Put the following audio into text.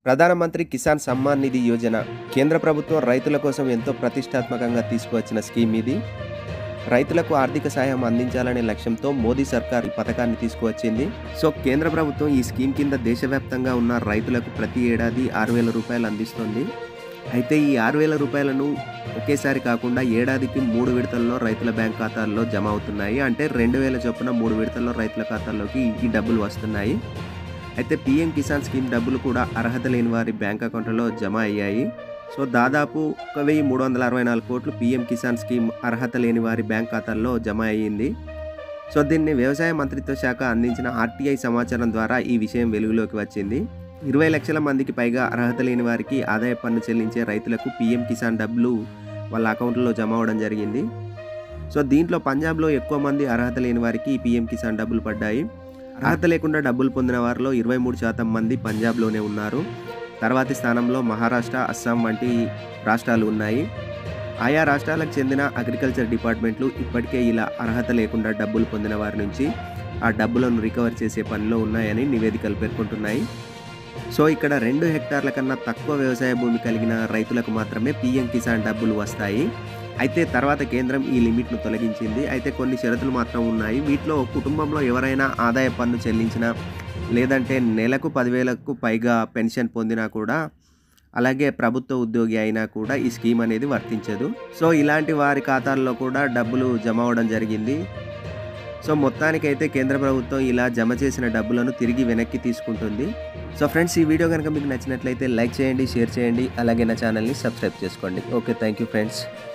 ప్రధానమంత్రి కిసాన్ సమ్మాన్ నిధి యోజన కేంద్ర ప్రభుత్వం రైతుల కోసం ఎంతో ప్రతిష్టాత్మకంగా తీసుకువచ్చిన స్కీమ్ ఇది రైతులకు ఆర్థిక సహాయం అందించాలనే లక్ష్యంతో మోదీ సర్కార్ ఈ పథకాన్ని తీసుకువచ్చింది సో కేంద్ర ప్రభుత్వం ఈ స్కీమ్ కింద దేశవ్యాప్తంగా ఉన్న రైతులకు ప్రతి ఏడాది ఆరు వేల రూపాయలు అందిస్తుంది అయితే ఈ ఆరు వేల రూపాయలను ఒకేసారి కాకుండా ఏడాదికి మూడు విడతల్లో రైతుల బ్యాంక్ ఖాతాల్లో జమ అవుతున్నాయి అంటే రెండు వేల చొప్పున మూడు విడతల్లో రైతుల ఖాతాల్లోకి ఈ డబ్బులు వస్తున్నాయి అయితే పీఎం కిసాన్ స్కీమ్ డబ్బులు కూడా అర్హత లేని వారి బ్యాంక్ అకౌంట్లలో జమ అయ్యాయి సో దాదాపు ఒక వెయ్యి మూడు వందల అరవై నాలుగు కోట్లు పీఎం కిసాన్ స్కీమ్ అర్హత లేని వారి బ్యాంక్ ఖాతాల్లో జమ అయ్యింది సో దీన్ని వ్యవసాయ మంత్రిత్వ శాఖ అందించిన ఆర్టీఐ సమాచారం ద్వారా ఈ విషయం వెలుగులోకి వచ్చింది ఇరవై లక్షల మందికి పైగా అర్హత లేని వారికి ఆదాయ పన్ను చెల్లించే రైతులకు పీఎం కిసాన్ డబ్బులు వాళ్ళ అకౌంట్లో జమ అవ్వడం జరిగింది సో దీంట్లో పంజాబ్లో ఎక్కువ మంది అర్హత లేని వారికి ఈ పీఎం కిసాన్ డబ్బులు పడ్డాయి అర్హత లేకుండా డబ్బులు పొందిన వారిలో ఇరవై మూడు శాతం మంది పంజాబ్లోనే ఉన్నారు తర్వాతి స్థానంలో మహారాష్ట్ర అస్సాం వంటి రాష్ట్రాలు ఉన్నాయి ఆయా రాష్ట్రాలకు చెందిన అగ్రికల్చర్ డిపార్ట్మెంట్లు ఇప్పటికే ఇలా అర్హత లేకుండా డబ్బులు పొందిన వారి నుంచి ఆ డబ్బులను రికవర్ చేసే పనిలో ఉన్నాయని నివేదికలు పేర్కొంటున్నాయి సో ఇక్కడ రెండు హెక్టార్ల కన్నా తక్కువ వ్యవసాయ భూమి కలిగిన రైతులకు మాత్రమే పీఎం కిసాన్ డబ్బులు వస్తాయి అయితే తర్వాత కేంద్రం ఈ లిమిట్ను తొలగించింది అయితే కొన్ని షరతులు మాత్రం ఉన్నాయి వీటిలో కుటుంబంలో ఎవరైనా ఆదాయ పన్ను చెల్లించినా లేదంటే నెలకు పదివేలకు పైగా పెన్షన్ పొందినా కూడా అలాగే ప్రభుత్వ ఉద్యోగి అయినా కూడా ఈ స్కీమ్ అనేది వర్తించదు సో ఇలాంటి వారి ఖాతాల్లో కూడా డబ్బులు జమ అవ్వడం జరిగింది సో మొత్తానికైతే కేంద్ర ప్రభుత్వం ఇలా జమ చేసిన డబ్బులను తిరిగి వెనక్కి తీసుకుంటుంది సో ఫ్రెండ్స్ ఈ వీడియో కనుక మీకు నచ్చినట్లయితే లైక్ చేయండి షేర్ చేయండి అలాగే నా ఛానల్ని సబ్స్క్రైబ్ చేసుకోండి ఓకే థ్యాంక్ యూ ఫ్రెండ్స్